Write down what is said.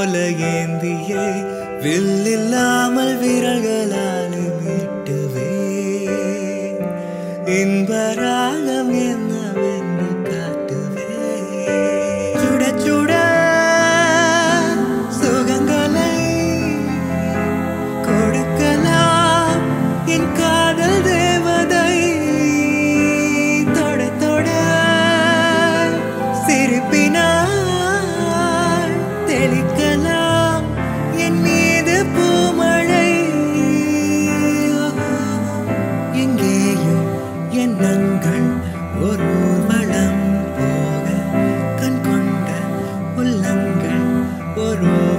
போல ஏந்தியே வில்லில்லாமல் விரல்களால் மீட்டுவே இன்பராகம் என்னவென்று காட்டுவே சுட சுட சுகங்களை கொடுக்கலாம் என் காதல் தேவதை தொட தொட சிரிப்பினால் தெளிக்கலாம் என் மீது பூமழை எங்கேயும் எண்ணங்கள் ஒரு ஊர்வலம் போக கண் கொண்ட உள்ளங்கள் ஒரு